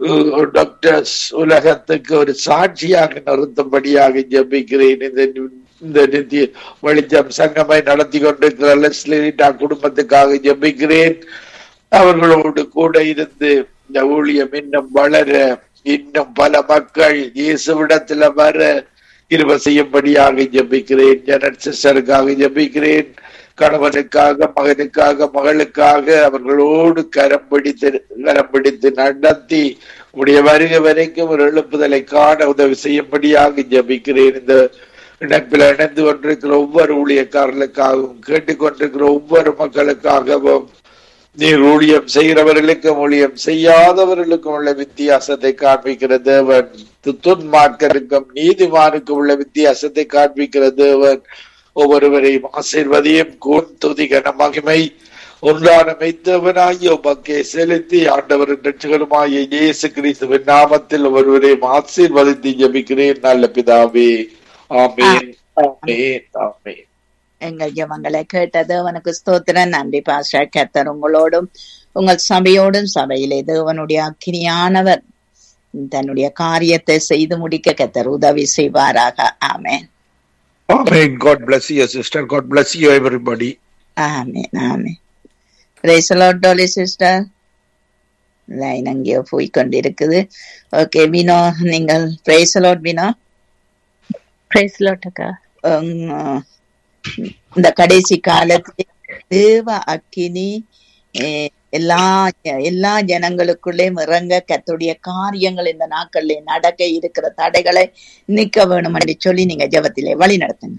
Doctors உலகத்துக்கு ஒரு சாட்சியாக நிறுத்தும்படியாக ஜெபிக்கிறேன் இந்த இந்த நித்திய வெளிச்சம் சங்கமை நடத்தி கொண்டிருக்கிற லெஸ்லிட்டா குடும்பத்துக்காக ஜெபிக்கிறேன் அவர்களோடு கூட இருந்து இந்த ஊழியம் இன்னும் வளர இன்னும் பல மக்கள் இயேசுவிடத்துல வர இருவ செய்யும்படியாக ஜெபிக்கிறேன் ஜெனட் சிஸ்டருக்காக ஜெபிக்கிறேன் கணவனுக்காக மகனுக்காக மகளுக்காக அவர்களோடு கரம் பிடித்து கரம் பிடித்து நடத்தி உடைய வருகை வரைக்கும் ஒரு எழுப்புதலை காண உதவி செய்யும்படியாக ஜபிக்கிறேன் இந்த இணைப்பில் இணைந்து கொண்டிருக்கிற ஒவ்வொரு ஊழியக்காரர்களுக்காகவும் கேட்டுக்கொண்டிருக்கிற ஒவ்வொரு மக்களுக்காகவும் நீர் ஊழியம் செய்கிறவர்களுக்கும் ஊழியம் செய்யாதவர்களுக்கும் உள்ள வித்தியாசத்தை காண்பிக்கிற தேவன் துன்மார்க்கருக்கும் நீதிமானுக்கும் உள்ள வித்தியாசத்தை காண்பிக்கிற தேவன் ஒவ்வொருவரையும் ஆசீர்வதியும் கூன் துதிகன மகிமை ஒன்றான மெய்த்தவனாகிய உமக்கே செலுத்தி ஆண்டவர் ரட்சகருமாகிய இயேசு கிறிஸ்துவின் நாமத்தில் ஒருவரையும் ஆசீர்வதித்து ஜபிக்கிறேன் நல்ல பிதாவே ஆமேன் ஆமேன் ஆமேன் எங்கள் ஜெபங்களை கேட்ட தேவனுக்கு ஸ்தோத்திரம் நன்றி பாஸ்டர் கத்தர் உங்களோடும் உங்கள் சபையோடும் சபையிலே தேவனுடைய அக்கினியானவர் தன்னுடைய காரியத்தை செய்து முடிக்க கத்தர் உதவி செய்வாராக amen Amen. God bless you, sister. God bless you, everybody. Amen amen praise lord Dolly sister line அங்கேயோ போய் கொண்டிருக்குது ஓகே வினோ நீங்கள் praise lord Vino praise lord அக்கா உம், இந்த கடைசி காலத்தில் தேவ அக்கினி eh, எல்லா எல்லா ஜனங்களுக்குள்ளே இறங்க கத்துடைய காரியங்கள் இந்த நாட்களிலே நடக்க இருக்கிற தடைகளை நிக்க வேணும் என்று சொல்லி நீங்க ஜெபத்திலே வழி நடத்துங்க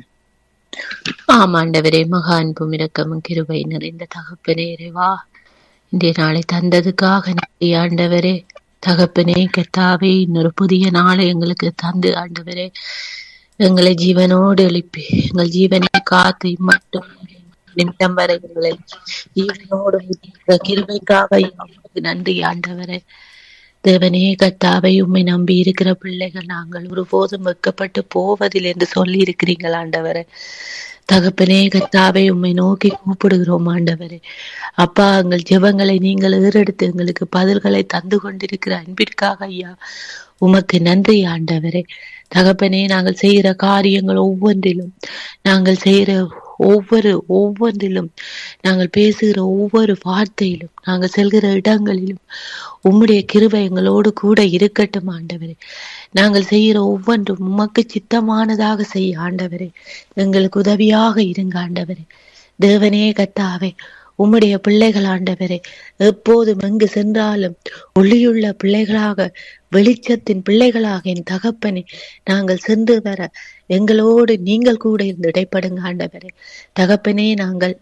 ஆமாண்டவரே மகா அன்பும் இரக்கமும் கிருபை நிறைந்த தகப்பனே இறைவா இன்றைய நாளை தந்ததுக்காக நன்றி ஆண்டவரே தகப்பனே கர்த்தாவே இன்னொரு புதிய நாளை எங்களுக்கு தந்து ஆண்டவரே எங்களை ஜீவனோடு எழுப்பி எங்கள் ஜீவனை காத்து மட்டும் நிமிடம் வரை எங்களை ஜீவனோடு வைத்திருக்கிற கிருபைக்காக உமக்கு நன்றி ஆண்டவரே தேவனே கத்தாவை உம்மை நம்பி இருக்கிற பிள்ளைகள் நாங்கள் ஒருபோதும் வெட்கப்பட்டு போவதில்லை என்று சொல்லி இருக்கிறீர்கள் ஆண்டவரே தகப்பனே கத்தாவை உம்மை நோக்கி கூப்பிடுகிறோம் ஆண்டவரே அப்பா எங்கள் ஜெபங்களை நீங்கள் ஏறெடுத்து எங்களுக்கு பதில்களை தந்து கொண்டிருக்கிற அன்பிற்காக ஐயா உமக்கு நன்றி ஆண்டவரே தகப்பனே நாங்கள் செய்கிற காரியங்கள் ஒவ்வொன்றிலும் நாங்கள் செய்கிற ஒவ்வொரு ஒவ்வொன்றிலும் நாங்கள் பேசுகிற ஒவ்வொரு வார்த்தையிலும் நாங்கள் செல்கிற இடங்களிலும் உம்முடைய கிருபை எங்களோடு கூட இருக்கட்டும் ஆண்டவரே நாங்கள் செய்கிற ஒவ்வொன்றும் உமக்கு சித்தமானதாக செய்ய ஆண்டவரே எங்களுக்கு உதவியாக இருங்க ஆண்டவரே தேவனே கத்தாவே உம்முடைய பிள்ளைகள் ஆண்டவரே எப்போதும் எங்கு சென்றாலும் ஒளியுள்ள பிள்ளைகளாக வெளிச்சத்தின் பிள்ளைகளாக என் தகப்பனே நாங்கள் சென்று வர எங்களோடு நீங்கள் கூட இருந்து இடைப்படுங்க ஆண்டவரே தகப்பனே நாங்கள்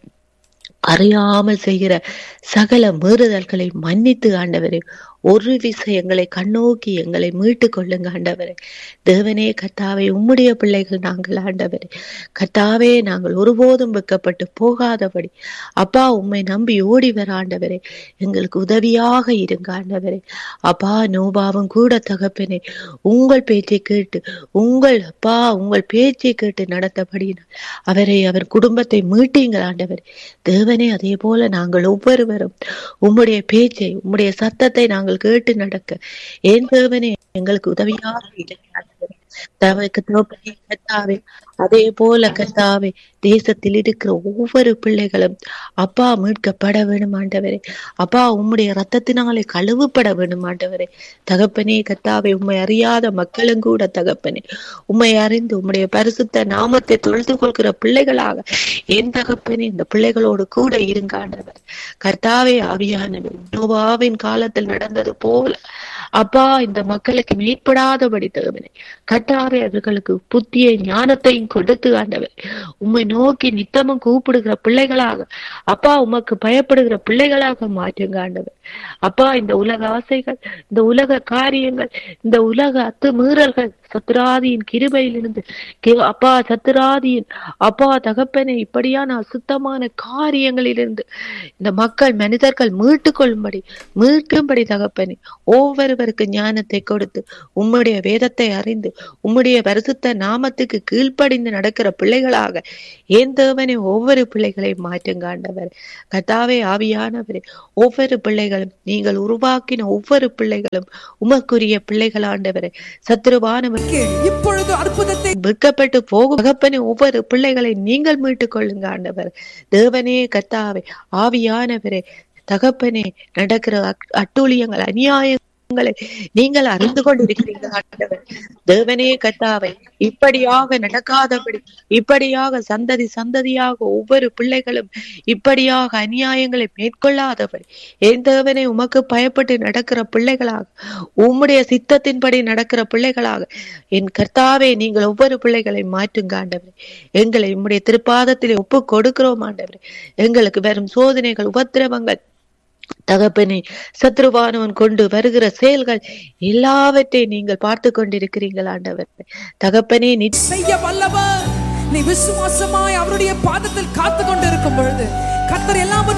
அறியாமல் செய்கிற சகல மீறுதல்களை மன்னித்து ஆண்டவரே ஒரு விசை எங்களை கண்ணோக்கி எங்களை மீட்டு கொள்ளுங்க ஆண்டவரே தேவனே கர்த்தாவே உம்முடைய பிள்ளைகள் நாங்கள் ஆண்டவரே கர்த்தாவே நாங்கள் ஒருபோதும் வெக்கப்பட்டு போகாதபடி அப்பா உம்மை நம்பி ஓடி வர ஆண்டவரே எங்களுக்கு உதவியாக இருங்க ஆண்டவரே அப்பா நோபாவும் கூட தகப்பனே உங்கள் பேச்சை கேட்டு உங்கள் அப்பா உங்கள் பேச்சை கேட்டு நடத்தபடினால் அவரை அவர் குடும்பத்தை மீட்டீங்கள் ஆண்டவரே தேவனே அதே போல நாங்கள் ஒவ்வொருவரும் உம்முடைய பேச்சை உம்முடைய சத்தத்தை நாங்கள் கேட்டு நடக்க ஏன் தேவனே எங்களுக்கு உதவியாக இருங்க ஆண்டவரே. தமக்கு தகப்பனே கர்த்தாவே அதே போல கர்த்தாவே தேசத்தில் இருக்கிற ஒவ்வொரு பிள்ளைகளும் அப்பா மீட்கப்பட வேணும் ஆண்டவரே அப்பா உம்முடைய ரத்தத்தினாலே கழுவுப்பட வேணும் ஆண்டவரே தகப்பனே கர்த்தாவே உம்மை அறியாத மக்களும் கூட தகப்பனே உம்மை அறிந்து உம்முடைய பரிசுத்த நாமத்தை தொழுது கொள்கிற பிள்ளைகளாக என் தகப்பனே இந்த பிள்ளைகளோடு கூட இருங்க ஆண்டவர் கர்த்தாவே ஆவியானவர் நோவாவின் காலத்தில் நடந்தது போல அப்பா இந்த மக்களுக்கு மேற்படாதபடி தகவனே கர்த்தாவே அவர்களுக்கு புத்தியை ஞானத்தையும் கொடுத்து ஆண்டவர் உம்மை நோக்கி நித்தமும் கூப்பிடுகிற பிள்ளைகளாக அப்பா உமக்கு பயப்படுகிற பிள்ளைகளாக மாற்றுங்க ஆண்டவர் அப்பா இந்த உலக ஆசைகள் இந்த உலக காரியங்கள் இந்த உலக அத்துமீறல்கள் சத்துராதியின் கிருபையிலிருந்து கி- அப்பா சத்துராதியின் அப்பா தகப்பனே இப்படியான அசுத்தமான காரியங்களிலிருந்து இந்த மக்கள் மனிதர்கள் மீட்டு கொள்ளும்படி மீட்கும்படி தகப்பனே ஒவ்வொருவருக்கு ஞானத்தை கொடுத்து உம்முடைய வேதத்தை அறிந்து உம்முடைய பரிசுத்த நாமத்துக்கு கீழ்ப்படிந்து நடக்கிற பிள்ளைகளாக ஏன் தேவனே ஒவ்வொரு பிள்ளைகளையும் மாற்றுங்க ஆண்டவர் கர்த்தாவே ஆவியானவரே ஒவ்வொரு பிள்ளைகளும் நீங்கள் உருவாக்கின ஒவ்வொரு பிள்ளைகளும் உமக்குரிய பிள்ளைகள் ஆண்டவரே சத்துருவானவர் இப்பொழுது அற்புதத்தை விற்கப்பட்டு போகும் தகப்பனே ஒவ்வொரு பிள்ளைகளை நீங்கள் மீட்டுக் கொள்ளுங்க ஆண்டவர் தேவனே கர்த்தாவே ஆவியானவரே தகப்பனே நடக்கிற அட்- அட்டூழியங்கள் அநியாயங்களை நீங்கள் அறிந்து கொண்டிருக்கிறீர்கள் ஆண்டவர் தேவனே கர்த்தாவை இப்படியாக நடக்காதபடி இப்படியாக சந்ததி சந்ததியாக ஒவ்வொரு பிள்ளைகளும் இப்படியாக அநியாயங்களை மேற்கொள்ளாதபடி என் தேவனே உமக்கு பயப்பட்டு நடக்கிற பிள்ளைகளாக உம்முடைய சித்தத்தின்படி நடக்கிற பிள்ளைகளாக என் கர்த்தாவே நீங்கள் ஒவ்வொரு பிள்ளைகளை மாற்றுங்க ஆண்டவரே எங்களை உம்முடைய திருப்பாதத்திலே ஒப்பு கொடுக்கிறோம் ஆண்டவரே எங்களுக்கு வரும் சோதனைகள் உபத்திரவங்கள் தகப்பனே சத்ருவானவன் கொண்டு வருகிற செயல்கள் எல்லாவற்றையும் நீங்கள் பார்த்து கொண்டிருக்கிறீர்கள் ஆண்டவர் தகப்பனே நீ செய்ய வல்லவர் நீ விசுவாசமாய் அவருடைய பாதத்தில் காத்து கொண்டிருக்கும் பொழுது கர்த்தர் எல்லாவற்றையும்